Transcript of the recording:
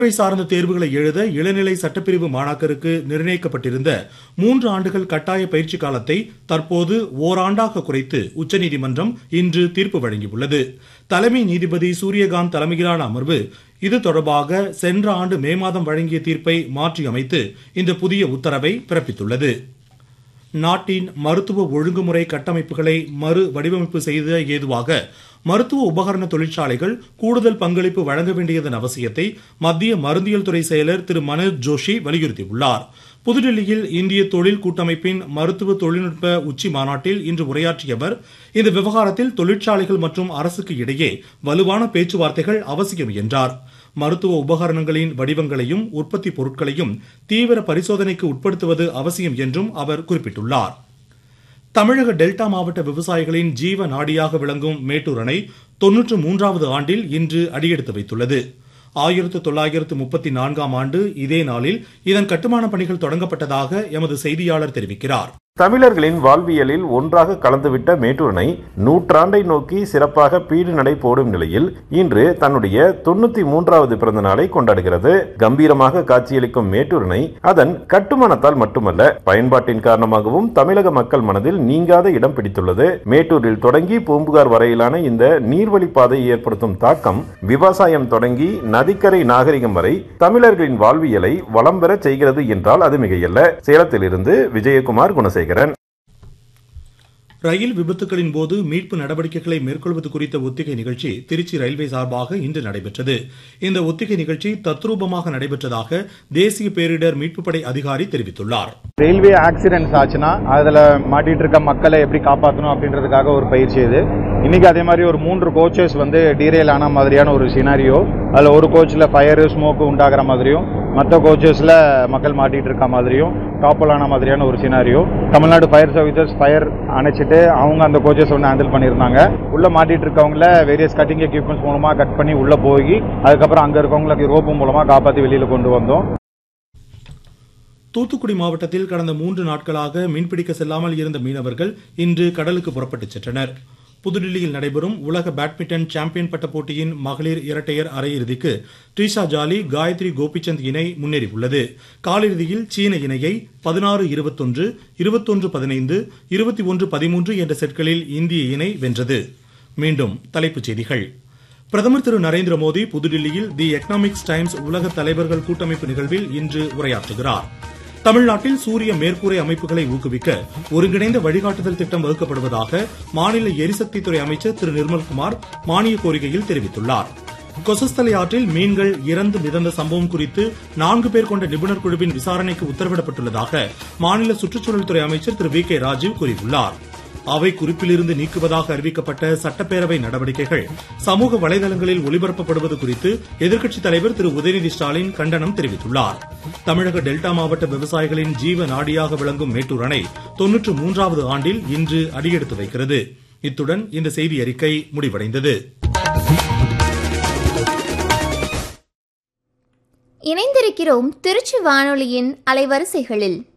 துறை சார்ந்த தேர்வுகளை எழுத இளநிலை சட்டப்பிரிவு மாணாக்கருக்கு நிர்ணயிக்கப்பட்டிருந்த மூன்று ஆண்டுகள் கட்டாய பயிற்சி காலத்தை தற்போது ஓராண்டாக குறைத்து உச்சநீதிமன்றம் இன்று தீர்ப்பு வழங்கியுள்ளது தலைமை நீதிபதி சூரியகாந்த் தலைமையிலான அமர்வு இது தொடர்பாக சென்ற ஆண்டு மே மாதம் வழங்கிய தீர்ப்பை மாற்றியமைத்து இந்த புதிய உத்தரவை பிறப்பித்துள்ளது நாட்டின் மருத்துவ ஒழுங்குமுறை கட்டமைப்புகளை மறு வடிவமைப்பு செய்த ஏதுவாக மருத்துவ உபகரண தொழிற்சாலைகள் கூடுதல் பங்களிப்பு வழங்க வேண்டியதன் அவசியத்தை மத்திய மருந்தியல் துறை செயலர் திரு மனோஜ் ஜோஷி வலியுறுத்தியுள்ளார் புதுடில்லியில் இந்திய தொழில் கூட்டமைப்பின் மருத்துவ தொழில்நுட்ப உச்சி மாநாட்டில் இன்று உரையாற்றிய அவர் இந்த விவகாரத்தில் தொழிற்சாலைகள் மற்றும் அரசுக்கு இடையே வலுவான பேச்சுவார்த்தைகள் அவசியம் என்றார் மருத்துவ உபகரணங்களின் வடிவங்களையும் உற்பத்தி பொருட்களையும் தீவிர பரிசோதனைக்கு உட்படுத்துவது அவசியம் என்றும் அவர் குறிப்பிட்டுள்ளார் தமிழக டெல்டா மாவட்ட விவசாயிகளின் ஜீவ நாடியாக விளங்கும் மேட்டூர் அணை தொன்னூற்று மூன்றாவது ஆண்டில் இன்று அடியெடுத்து வைத்துள்ளது ஆயிரத்து தொள்ளாயிரத்து முப்பத்தி நான்காம் ஆண்டு இதே நாளில் இதன் கட்டுமான பணிகள் தொடங்கப்பட்டதாக எமது செய்தியாளர் தெரிவிக்கிறார் தமிழர்களின் வாழ்வியலில் ஒன்றாக கலந்துவிட்ட மேட்டூர் அணை நூற்றாண்டை நோக்கி சிறப்பாக பீடு நடை போடும் நிலையில் இன்று தன்னுடைய தொண்ணூத்தி மூன்றாவது பிறந்த நாளை கொண்டாடுகிறது கம்பீரமாக காட்சியளிக்கும் மேட்டூர் அணை அதன் கட்டுமானத்தால் மட்டுமல்ல பயன்பாட்டின் காரணமாகவும் தமிழக மக்கள் மனதில் நீங்காத இடம் பிடித்துள்ளது மேட்டூரில் தொடங்கி பூம்புகார் வரையிலான இந்த நீர்வழிப்பாதை ஏற்படுத்தும் தாக்கம் விவசாயம் தொடங்கி நதிக்கரை நாகரிகம் வரை தமிழர்களின் வாழ்வியலை வளம் பெற செய்கிறது என்றால் அது மிகையல்ல சேலத்திலிருந்து விஜயகுமார் குணசேகரன் ரயில் விபத்துகளின் போது மீட்பு நடவடிக்கைகளை மேற்கொள்வது குறித்த ஒத்திகை நிகழ்ச்சி திருச்சி ரயில்வே சார்பாக இன்று நடைபெற்றது இந்த ஒத்திகை நிகழ்ச்சி தத்ரூபமாக நடைபெற்றதாக தேசிய பேரிடர் மீட்புப் படை அதிகாரி தெரிவித்துள்ளார் ரயில்வே ஆக்சிடென்ட்ஸ் ஆச்சுன்னா அதில் மாட்டிட்டு இருக்க மக்களை எப்படி காப்பாற்றணும் அப்படின்றதுக்காக ஒரு பயிற்சி இது இன்னைக்கு அதே மாதிரி ஒரு மூன்று கோச்சஸ் வந்து டீரெயில் ஆன மாதிரியான ஒரு சினாரியோ அதில் ஒரு கோச்சில் ஃபயரு ஸ்மோக்கு உண்டாகிற மாதிரியும் மற்ற கோச்சஸில் மக்கள் மாட்டிட்டு இருக்க மாதிரியும் டாப்பல் ஆன மாதிரியான ஒரு scenario Tamil Nadu fire services fire அணைச்சிட்டு அவங்க அந்த கோச்சஸ் ஒன்று ஹேண்டில் பண்ணியிருந்தாங்க உள்ள மாட்டிட்டு இருக்கவங்கள வேரியஸ் கட்டிங் எக்யூப்மெண்ட்ஸ் மூலமாக கட் பண்ணி உள்ள போய் அதுக்கப்புறம் அங்கே இருக்கவங்களுக்கு ரோப்பு மூலமாக காப்பாற்றி வெளியில் கொண்டு வந்தோம் தூத்துக்குடி மாவட்டத்தில் கடந்த மூன்று நாட்களாக மீன்பிடிக்க செல்லாமல் இருந்த மீனவர்கள் இன்று கடலுக்கு புறப்பட்டுச் சென்றனர் புதுடில்லியில் நடைபெறும் உலக பேட்மிண்டன் சாம்பியன் பட்ட போட்டியின் மகளிர் இரட்டையர் அரையிறுதிக்கு ட்ரீஷா ஜாலி காயத்ரி கோபிச்சந்த் இணை முன்னேறியுள்ளது காலிறுதியில் சீன இணையை பதினாறு இருபத்தொன்று இருபத்தொன்று பதினைந்து இருபத்தி ஒன்று பதிமூன்று என்ற செட்களில் இந்திய இணை வென்றது மீண்டும் தலைப்புச் செய்திகள் பிரதமர் திரு நரேந்திர மோடி புதுடில்லியில் தி எக்கனாமிக்ஸ் டைம்ஸ் உலக தலைவர்கள் கூட்டமைப்பு நிகழ்வில் இன்று உரையாற்றுகிறார் தமிழ்நாட்டில் சூரிய மேற்கூரை அமைப்புகளை ஊக்குவிக்க ஒருங்கிணைந்த வழிகாட்டுதல் திட்டம் வகுக்கப்படுவதாக மாநில எரிசக்தித்துறை அமைச்சர் திரு நிர்மல்குமார் மானிய கோரிக்கையில் தெரிவித்துள்ளார் கொசஸ்தலை ஆற்றில் மீன்கள் இறந்து மிதந்த சம்பவம் குறித்து நான்கு பேர் கொண்ட நிபுணர் குழுவின் விசாரணைக்கு உத்தரவிடப்பட்டுள்ளதாக மாநில சுற்றுச்சூழல் துறை அமைச்சர் திரு வி கே ராஜீவ் கூறியுள்ளார் அவை குறிப்பிலிருந்து நீக்குவதாக அறிவிக்கப்பட்ட சட்டப்பேரவை நடவடிக்கைகள் சமூக வலைதளங்களில் ஒளிபரப்பப்படுவது குறித்து எதிர்க்கட்சித் தலைவர் திரு உதயநிதி ஸ்டாலின் கண்டனம் தெரிவித்துள்ளார் தமிழக டெல்டா மாவட்ட விவசாயிகளின் ஜீவ நாடியாக விளங்கும் மேட்டூர் அணை தொன்னூற்று மூன்றாவது ஆண்டில் இன்று அடியெடுத்து வைக்கிறது இத்துடன் இந்த செய்தி அறிக்கை முடிவடைந்தது இணைந்திருக்கிறோம் திருச்சி வானொலியின் அலைவரிசைகளில்